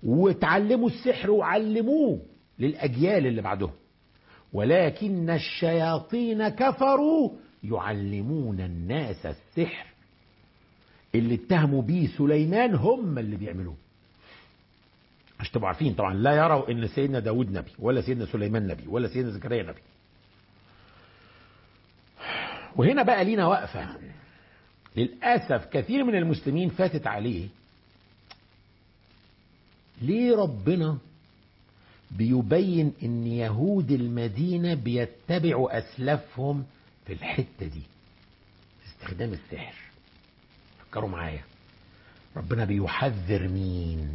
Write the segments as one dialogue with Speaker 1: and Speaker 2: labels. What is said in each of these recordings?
Speaker 1: وتعلموا السحر وعلموه للأجيال اللي بعدهم ولكن الشياطين كفروا يعلمون الناس السحر اللي اتهموا بيه سليمان هم اللي بيعملوه عشان تبقوا عارفين طبعا لا يروا ان سيدنا داود نبي ولا سيدنا سليمان نبي ولا سيدنا زكريا نبي وهنا بقى لينا وقفة للأسف كثير من المسلمين فاتت عليه ليه ربنا بيبين ان يهود المدينة بيتبعوا أسلافهم في الحتة دي استخدام السحر فكروا معايا ربنا بيحذر مين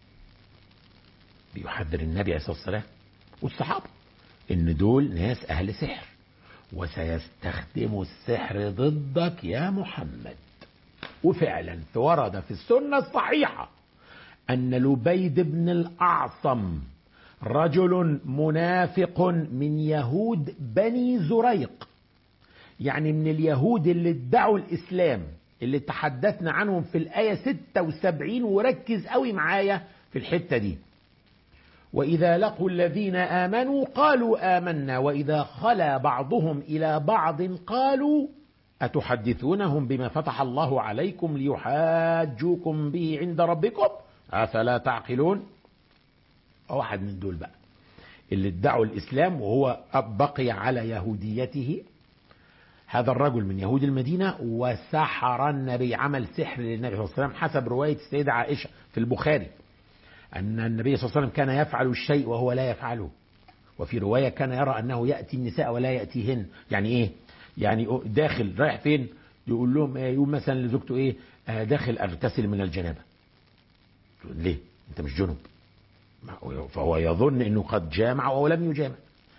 Speaker 1: بيحذر النبي عليه الصلاة والسلام والصحابة ان دول ناس اهل سحر وسيستخدموا السحر ضدك يا محمد وفعلا ورد في السنة الصحيحة أن لبيد بن الأعصم رجل منافق من يهود بني زريق يعني من اليهود اللي ادعوا الإسلام اللي تحدثنا عنهم في الآية 76 وركز قوي معايا في الحتة دي وإذا لقوا الذين آمنوا قالوا آمنا وإذا خلا بعضهم إلى بعض قالوا أتحدثونهم بما فتح الله عليكم ليحاجوكم به عند ربكم أفلا تعقلون واحد من دول بقى اللي ادعوا الإسلام وهو بقي على يهوديته هذا الرجل من يهود المدينة وسحر النبي عمل سحر للنبي صلى الله عليه وسلم حسب رواية السيدة عائشة في البخاري أن النبي صلى الله عليه وسلم كان يفعل الشيء وهو لا يفعله وفي رواية كان يرى أنه يأتي النساء ولا يأتيهن يعني إيه يعني داخل رايح فين يقول لهم إيه يقول مثلا لزوجته إيه آه داخل أغتسل من الجنابة ليه أنت مش جنب فهو يظن أنه قد جامع وهو لم يجامع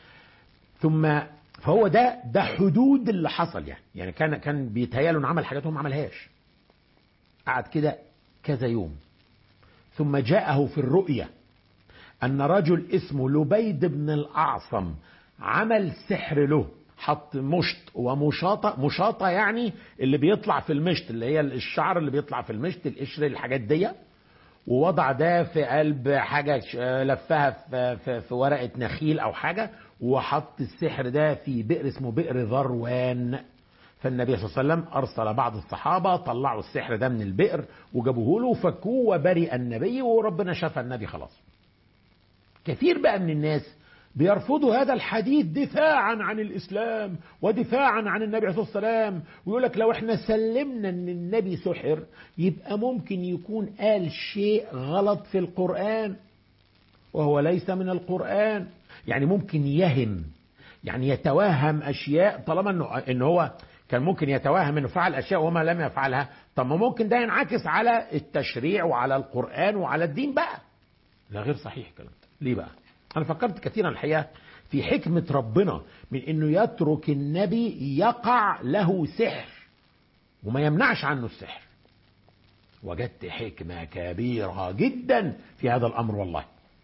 Speaker 1: ثم فهو ده ده حدود اللي حصل يعني يعني كان كان بيتهيأله انه عمل حاجات هو ما عملهاش قعد كده كذا يوم ثم جاءه في الرؤيا أن رجل اسمه لبيد بن الأعصم عمل سحر له حط مشط ومشاطة مشاطة يعني اللي بيطلع في المشط اللي هي الشعر اللي بيطلع في المشط القشر الحاجات دي ووضع ده في قلب حاجة لفها في, في, في ورقة نخيل أو حاجة وحط السحر ده في بئر اسمه بئر ذروان فالنبي صلى الله عليه وسلم أرسل بعض الصحابة طلعوا السحر ده من البئر وجابوه له وفكوه وبرئ النبي وربنا شفى النبي خلاص كثير بقى من الناس بيرفضوا هذا الحديث دفاعا عن الإسلام ودفاعا عن النبي عليه الصلاة والسلام ويقول لك لو احنا سلمنا ان النبي سحر يبقى ممكن يكون قال شيء غلط في القرآن وهو ليس من القرآن يعني ممكن يهم يعني يتوهم أشياء طالما انه ان هو كان ممكن يتوهم انه فعل اشياء وما لم يفعلها طب ما ممكن ده ينعكس على التشريع وعلى القرآن وعلى الدين بقى لا غير صحيح الكلام ده ليه بقى انا فكرت كثيرا الحقيقة في حكمة ربنا من انه يترك النبي يقع له سحر وما يمنعش عنه السحر وجدت حكمة كبيرة جدا في هذا الامر والله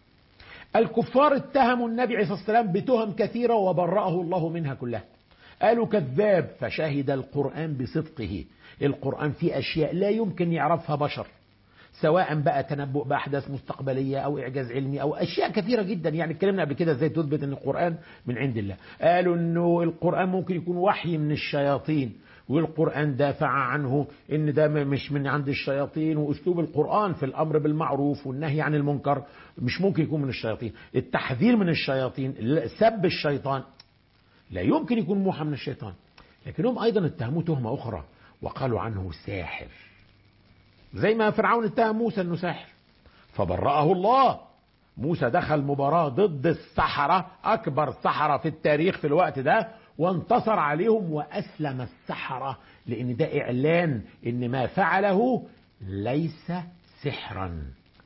Speaker 1: الكفار اتهموا النبي عليه الصلاة والسلام بتهم كثيرة وبرأه الله منها كلها قالوا كذاب فشهد القرآن بصدقه القرآن فيه أشياء لا يمكن يعرفها بشر سواء بقى تنبؤ بأحداث مستقبلية أو إعجاز علمي أو أشياء كثيرة جدا يعني اتكلمنا قبل كده ازاي تثبت أن القرآن من عند الله قالوا أنه القرآن ممكن يكون وحي من الشياطين والقرآن دافع عنه ان ده مش من عند الشياطين واسلوب القرآن في الامر بالمعروف والنهي عن المنكر مش ممكن يكون من الشياطين التحذير من الشياطين سب الشيطان لا يمكن يكون موحى من الشيطان لكنهم ايضا اتهموه تهمة اخرى وقالوا عنه ساحر زي ما فرعون اتهم موسى انه ساحر فبرأه الله موسى دخل مباراة ضد السحرة اكبر سحرة في التاريخ في الوقت ده وانتصر عليهم وأسلم السحرة لأن ده إعلان إن ما فعله ليس سحرا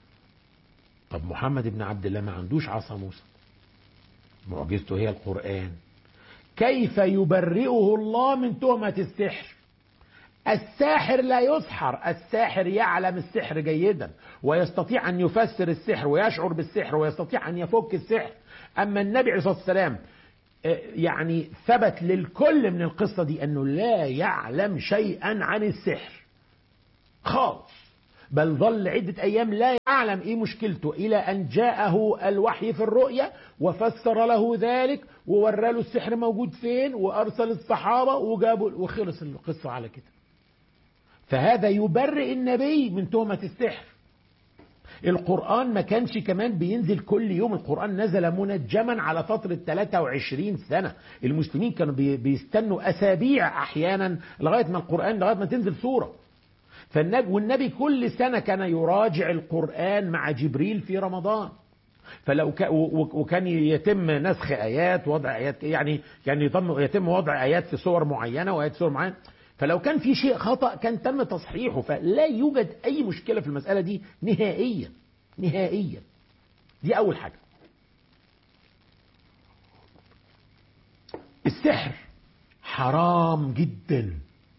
Speaker 1: طب محمد بن عبد الله ما عندوش عصا موسى معجزته هي القرآن كيف يبرئه الله من تهمة السحر الساحر لا يسحر الساحر يعلم السحر جيدا ويستطيع أن يفسر السحر ويشعر بالسحر ويستطيع أن يفك السحر أما النبي عليه الصلاة والسلام يعني ثبت للكل من القصة دي أنه لا يعلم شيئا عن السحر خالص بل ظل عدة أيام لا يعلم إيه مشكلته إلى أن جاءه الوحي في الرؤيا وفسر له ذلك وورى له السحر موجود فين وأرسل الصحابة وجابوا وخلص القصة على كده فهذا يبرئ النبي من تهمة السحر القرآن ما كانش كمان بينزل كل يوم القرآن نزل منجما على فترة 23 سنة المسلمين كانوا بيستنوا أسابيع أحيانا لغاية ما القرآن لغاية ما تنزل سورة فالنبي والنبي كل سنة كان يراجع القرآن مع جبريل في رمضان فلو ك... وكان يتم نسخ آيات وضع آيات يعني يعني يتم يتم وضع آيات في صور معينة وآيات في صور معينة فلو كان في شيء خطأ كان تم تصحيحه فلا يوجد أي مشكلة في المسألة دي نهائيا نهائيا دي أول حاجة السحر حرام جدا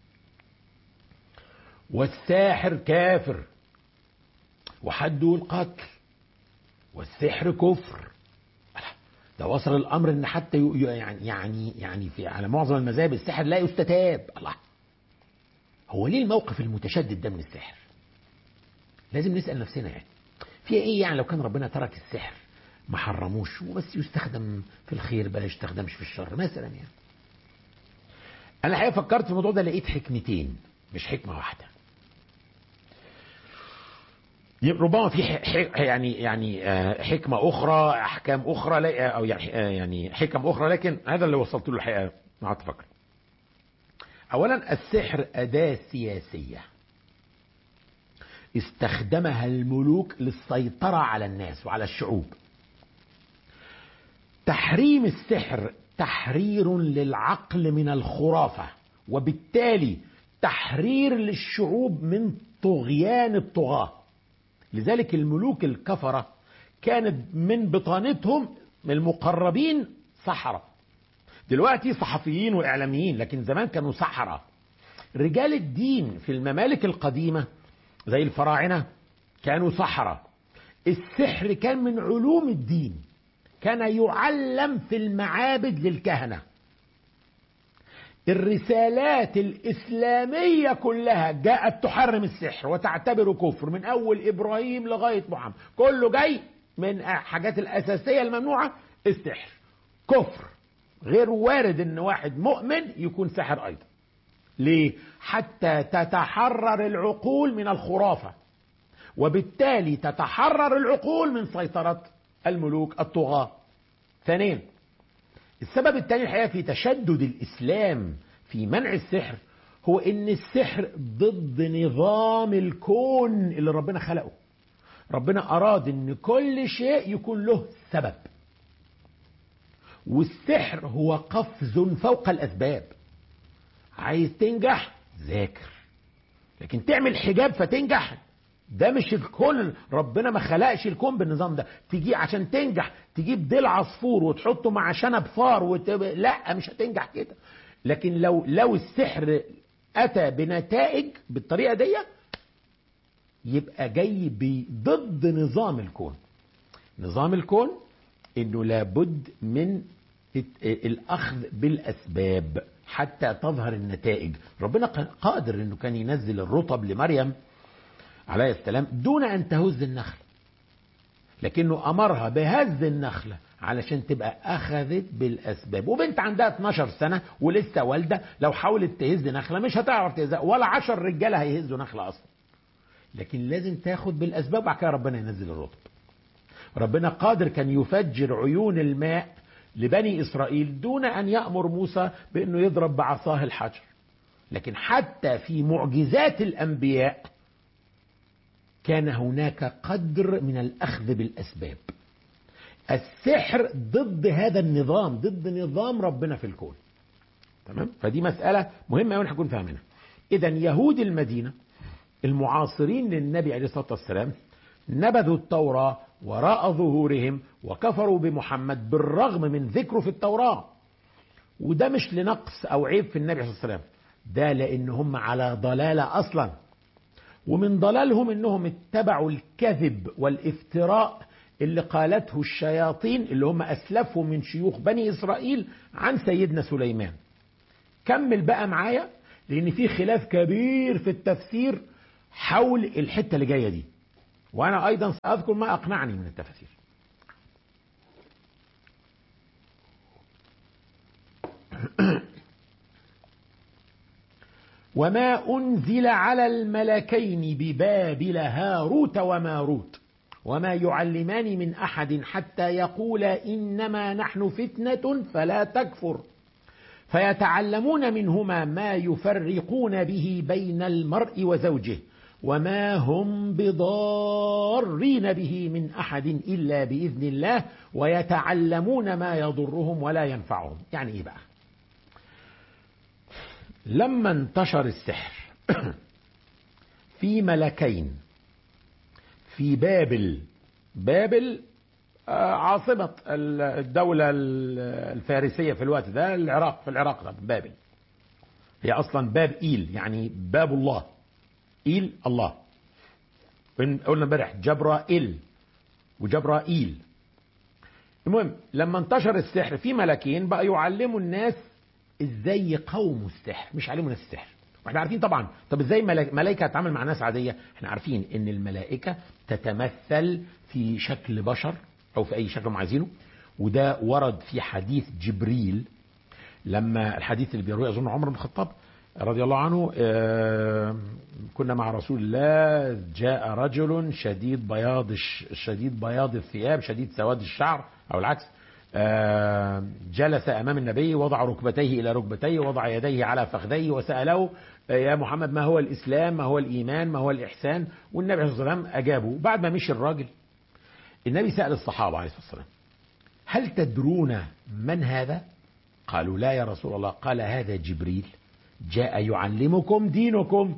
Speaker 1: والساحر كافر وحده القتل والسحر كفر ده وصل الامر ان حتى يعني يعني يعني في على معظم المذاهب السحر لا يستتاب الله هو ليه الموقف المتشدد ده من السحر لازم نسال نفسنا يعني في ايه يعني لو كان ربنا ترك السحر ما حرموش وبس يستخدم في الخير بلا يستخدمش في الشر مثلا يعني انا الحقيقه فكرت في الموضوع ده لقيت حكمتين مش حكمه واحده ربما في يعني يعني حكمه اخرى احكام اخرى او يعني حكم اخرى لكن هذا اللي وصلت له الحقيقه ما قعدت افكر اولا السحر اداه سياسيه استخدمها الملوك للسيطره على الناس وعلى الشعوب تحريم السحر تحرير للعقل من الخرافه وبالتالي تحرير للشعوب من طغيان الطغاه لذلك الملوك الكفرة كانت من بطانتهم من المقربين سحرة دلوقتي صحفيين وإعلاميين لكن زمان كانوا سحرة رجال الدين في الممالك القديمة زي الفراعنة كانوا سحرة السحر كان من علوم الدين كان يعلم في المعابد للكهنة الرسالات الإسلامية كلها جاءت تحرم السحر وتعتبره كفر من أول إبراهيم لغاية محمد كله جاي من الحاجات الأساسية الممنوعة السحر كفر غير وارد ان واحد مؤمن يكون ساحر ايضا ليه حتى تتحرر العقول من الخرافة وبالتالي تتحرر العقول من سيطرة الملوك الطغاة ثانيا السبب الثاني الحقيقة في تشدد الإسلام في منع السحر هو إن السحر ضد نظام الكون اللي ربنا خلقه ربنا أراد إن كل شيء يكون له سبب والسحر هو قفز فوق الأسباب عايز تنجح ذاكر لكن تعمل حجاب فتنجح ده مش الكون ربنا ما خلقش الكون بالنظام ده تيجي عشان تنجح تجيب ديل عصفور وتحطه مع شنب فار وتب... لا مش هتنجح كده لكن لو لو السحر اتى بنتائج بالطريقه دي يبقى جاي ضد نظام الكون نظام الكون انه لابد من الاخذ بالاسباب حتى تظهر النتائج ربنا قادر انه كان ينزل الرطب لمريم عليه السلام دون ان تهز النخله لكنه امرها بهز النخله علشان تبقى اخذت بالاسباب وبنت عندها 12 سنه ولسه والده لو حاولت تهز نخله مش هتعرف تهزها ولا 10 رجاله هيهزوا نخله اصلا لكن لازم تاخد بالاسباب وبعد كده ربنا ينزل الرطب ربنا قادر كان يفجر عيون الماء لبني اسرائيل دون ان يامر موسى بانه يضرب بعصاه الحجر لكن حتى في معجزات الانبياء كان هناك قدر من الاخذ بالاسباب السحر ضد هذا النظام ضد نظام ربنا في الكون تمام فدي مساله مهمه قوي نكون فاهمينها اذا يهود المدينه المعاصرين للنبي عليه الصلاه والسلام نبذوا التوراه وراء ظهورهم وكفروا بمحمد بالرغم من ذكره في التوراه وده مش لنقص او عيب في النبي صلى الله عليه وسلم ده لان هم على ضلاله اصلا ومن ضلالهم انهم اتبعوا الكذب والافتراء اللي قالته الشياطين اللي هم اسلفوا من شيوخ بني اسرائيل عن سيدنا سليمان كمل بقى معايا لان في خلاف كبير في التفسير حول الحتة اللي جاية دي وأنا أيضا سأذكر ما أقنعني من التفاسير وما أنزل على الملكين ببابل هاروت وماروت وما يعلمان من أحد حتى يقولا إنما نحن فتنة فلا تكفر فيتعلمون منهما ما يفرقون به بين المرء وزوجه وما هم بضارين به من أحد إلا بإذن الله ويتعلمون ما يضرهم ولا ينفعهم يعني إيه بقى لما انتشر السحر في ملكين في بابل بابل عاصمة الدولة الفارسية في الوقت ده العراق في العراق ده بابل هي أصلا باب إيل يعني باب الله إيل الله قلنا امبارح جبرائيل وجبرائيل المهم لما انتشر السحر في ملكين بقى يعلموا الناس ازاي يقاوموا السحر مش يعلموا الناس السحر واحنا عارفين طبعا طب ازاي ملائكه تتعامل مع ناس عاديه احنا عارفين ان الملائكه تتمثل في شكل بشر او في اي شكل هم عايزينه وده ورد في حديث جبريل لما الحديث اللي بيرويه اظن عمر بن الخطاب رضي الله عنه كنا مع رسول الله جاء رجل شديد بياض شديد بياض الثياب شديد سواد الشعر او العكس جلس امام النبي وضع ركبتيه الى ركبتيه وضع يديه على فخذيه وساله يا محمد ما هو الاسلام ما هو الايمان ما هو الاحسان والنبي عليه الصلاه والسلام اجابه بعد ما مشي الراجل النبي سال الصحابه عليه الصلاه والسلام هل تدرون من هذا قالوا لا يا رسول الله قال هذا جبريل جاء يعلمكم دينكم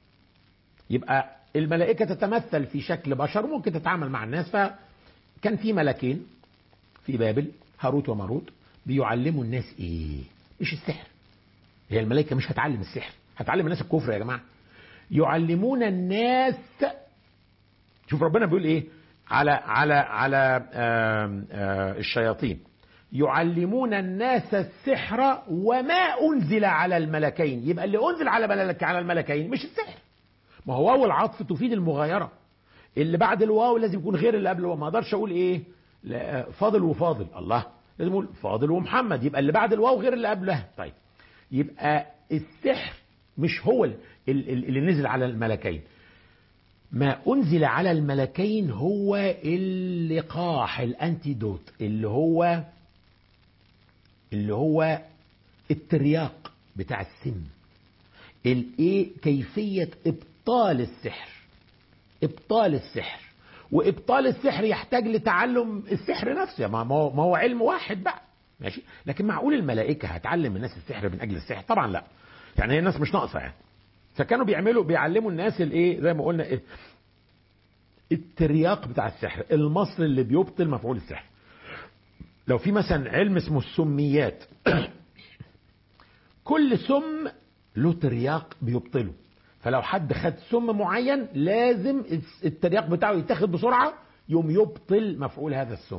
Speaker 1: يبقى الملائكة تتمثل في شكل بشر وممكن تتعامل مع الناس فكان في ملكين في بابل هاروت وماروت بيعلموا الناس ايه مش السحر هي الملائكة مش هتعلم السحر هتعلم الناس الكفر يا جماعة يعلمون الناس شوف ربنا بيقول ايه على على على آآ آآ الشياطين يعلمون الناس السحر وما انزل على الملكين يبقى اللي انزل على ملك على الملكين مش السحر ما هو واو العطف تفيد المغايره اللي بعد الواو لازم يكون غير اللي قبل الواو ما اقدرش اقول ايه لا فاضل وفاضل الله لازم اقول فاضل ومحمد يبقى اللي بعد الواو غير اللي قبلها طيب يبقى السحر مش هو اللي نزل على الملكين ما انزل على الملكين هو اللقاح الانتيدوت اللي هو اللي هو الترياق بتاع السم الايه كيفيه ابطال السحر ابطال السحر وابطال السحر يحتاج لتعلم السحر نفسه ما هو ما هو علم واحد بقى ماشي لكن معقول الملائكه هتعلم الناس السحر من اجل السحر طبعا لا يعني هي الناس مش ناقصه يعني فكانوا بيعملوا بيعلموا الناس الايه زي ما قلنا إيه الترياق بتاع السحر المصل اللي بيبطل مفعول السحر لو في مثلا علم اسمه السميات كل سم له ترياق بيبطله فلو حد خد سم معين لازم الترياق بتاعه يتاخد بسرعه يوم يبطل مفعول هذا السم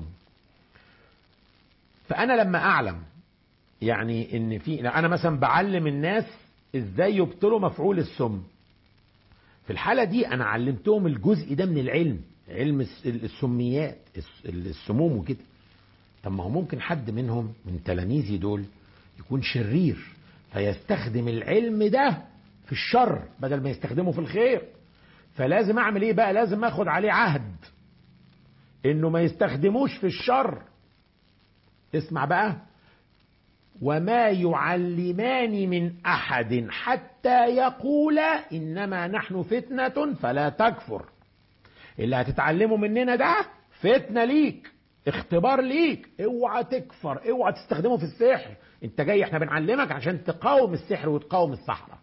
Speaker 1: فانا لما اعلم يعني ان في انا مثلا بعلم الناس ازاي يبطلوا مفعول السم في الحاله دي انا علمتهم الجزء ده من العلم علم السميات السموم وكده طب ما هو ممكن حد منهم من تلاميذي دول يكون شرير فيستخدم العلم ده في الشر بدل ما يستخدمه في الخير فلازم اعمل ايه بقى لازم اخد عليه عهد انه ما يستخدموش في الشر اسمع بقى وما يعلمان من احد حتى يقولا انما نحن فتنه فلا تكفر اللي هتتعلمه مننا ده فتنه ليك اختبار ليك اوعى تكفر اوعى تستخدمه في السحر انت جاي احنا بنعلمك عشان تقاوم السحر وتقاوم السحرة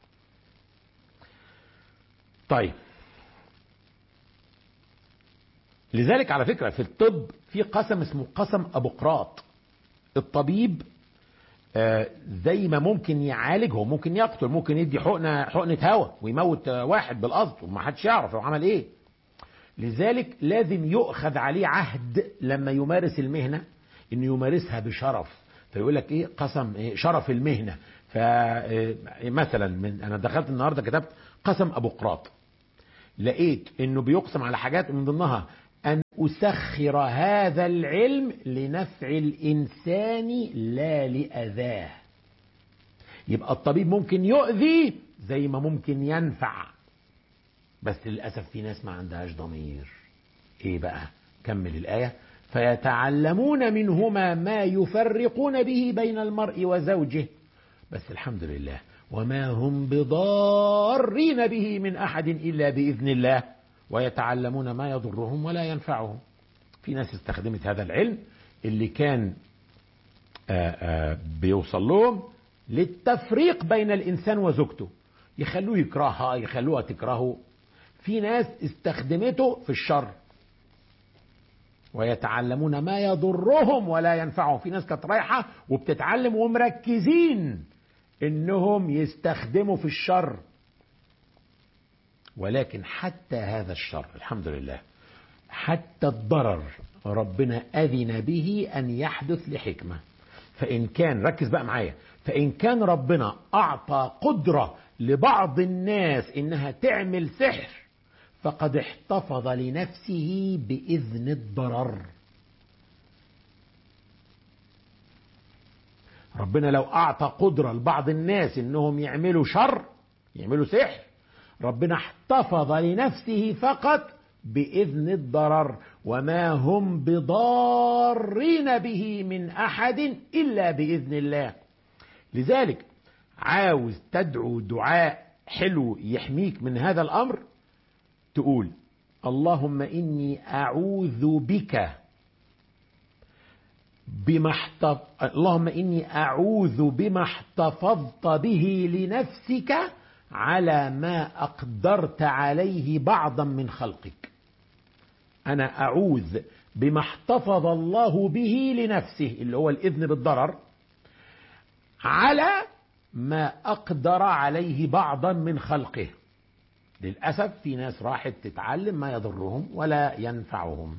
Speaker 1: طيب لذلك على فكرة في الطب في قسم اسمه قسم أبقراط الطبيب آه زي ما ممكن يعالج هو ممكن يقتل ممكن يدي حقنة حقنة هواء ويموت آه واحد بالقصد وما حدش يعرف هو عمل ايه لذلك لازم يؤخذ عليه عهد لما يمارس المهنة انه يمارسها بشرف فيقول لك ايه قسم إيه شرف المهنة فمثلا من انا دخلت النهارده كتبت قسم ابو قراط لقيت انه بيقسم على حاجات من ضمنها ان اسخر هذا العلم لنفع الانسان لا لاذاه يبقى الطبيب ممكن يؤذي زي ما ممكن ينفع بس للاسف في ناس ما عندهاش ضمير ايه بقى كمل الايه فيتعلمون منهما ما يفرقون به بين المرء وزوجه بس الحمد لله وما هم بضارين به من احد الا باذن الله ويتعلمون ما يضرهم ولا ينفعهم في ناس استخدمت هذا العلم اللي كان آآ آآ بيوصل لهم للتفريق بين الانسان وزوجته يخلوه يكرهها يخلوها تكرهه في ناس استخدمته في الشر ويتعلمون ما يضرهم ولا ينفعهم في ناس كانت رايحه وبتتعلم ومركزين انهم يستخدموا في الشر ولكن حتى هذا الشر الحمد لله حتى الضرر ربنا اذن به ان يحدث لحكمه فان كان ركز بقى معايا فان كان ربنا اعطى قدره لبعض الناس انها تعمل سحر فقد احتفظ لنفسه باذن الضرر ربنا لو اعطى قدره لبعض الناس انهم يعملوا شر يعملوا سحر ربنا احتفظ لنفسه فقط باذن الضرر وما هم بضارين به من احد الا باذن الله لذلك عاوز تدعو دعاء حلو يحميك من هذا الامر تقول اللهم اني اعوذ بك بما احتف... اللهم اني اعوذ بما احتفظت به لنفسك على ما اقدرت عليه بعضا من خلقك انا اعوذ بما احتفظ الله به لنفسه اللي هو الاذن بالضرر على ما اقدر عليه بعضا من خلقه للاسف في ناس راحت تتعلم ما يضرهم ولا ينفعهم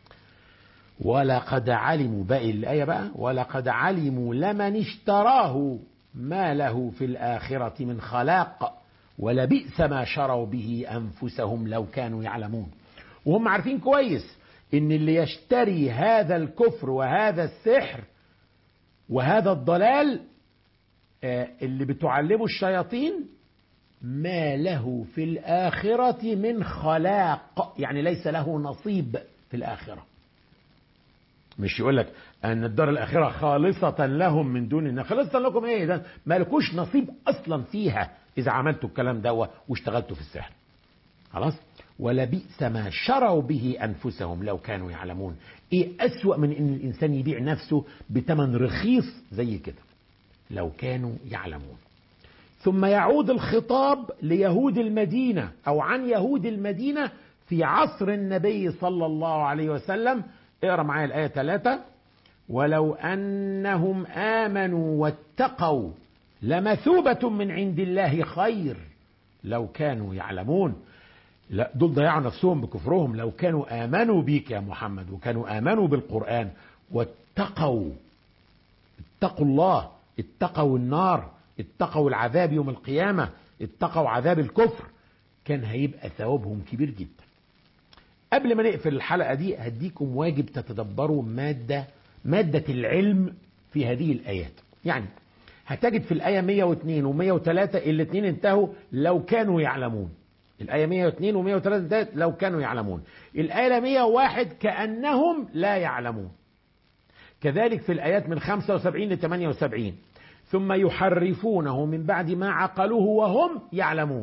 Speaker 1: ولقد علموا باقي الآية بقى ولقد علموا لمن اشتراه ما له في الآخرة من خلاق ولبئس ما شروا به أنفسهم لو كانوا يعلمون وهم عارفين كويس إن اللي يشتري هذا الكفر وهذا السحر وهذا الضلال اللي بتعلمه الشياطين ما له في الآخرة من خلاق يعني ليس له نصيب في الآخرة مش يقول لك ان الدار الاخره خالصه لهم من دون الناس خالصه لكم ايه ده ما لكوش نصيب اصلا فيها اذا عملتوا الكلام ده واشتغلتوا في السحر خلاص ولبئس ما شروا به انفسهم لو كانوا يعلمون ايه اسوا من ان الانسان يبيع نفسه بثمن رخيص زي كده لو كانوا يعلمون ثم يعود الخطاب ليهود المدينه او عن يهود المدينه في عصر النبي صلى الله عليه وسلم اقرا معايا الآية ثلاثة ولو أنهم آمنوا واتقوا لمثوبة من عند الله خير لو كانوا يعلمون لا دول ضيعوا نفسهم بكفرهم لو كانوا آمنوا بيك يا محمد وكانوا آمنوا بالقرآن واتقوا اتقوا الله اتقوا النار اتقوا العذاب يوم القيامة اتقوا عذاب الكفر كان هيبقى ثوابهم كبير جدا قبل ما نقفل الحلقة دي هديكم واجب تتدبروا مادة مادة العلم في هذه الآيات يعني هتجد في الآية 102 و 103 الاثنين انتهوا لو كانوا يعلمون الآية 102 و 103 انتهت لو كانوا يعلمون الآية 101 كأنهم لا يعلمون كذلك في الآيات من 75 ل 78 ثم يحرفونه من بعد ما عقلوه وهم يعلمون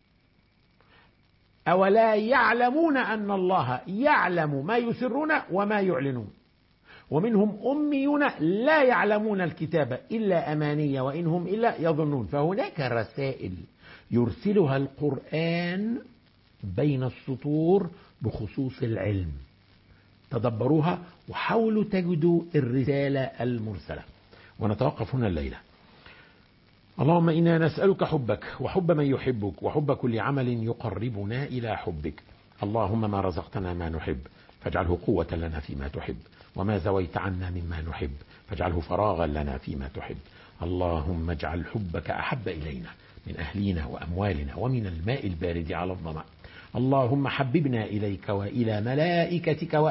Speaker 1: أولا يعلمون أن الله يعلم ما يسرون وما يعلنون ومنهم أميون لا يعلمون الكتاب إلا أمانية وإنهم إلا يظنون فهناك رسائل يرسلها القرآن بين السطور بخصوص العلم تدبروها وحاولوا تجدوا الرسالة المرسلة ونتوقف هنا الليلة اللهم إنا نسألك حبك وحب من يحبك وحب كل عمل يقربنا إلى حبك اللهم ما رزقتنا ما نحب فاجعله قوة لنا فيما تحب وما زويت عنا مما نحب فاجعله فراغا لنا فيما تحب اللهم اجعل حبك أحب إلينا من أهلينا وأموالنا ومن الماء البارد على الظمأ اللهم حببنا إليك وإلى ملائكتك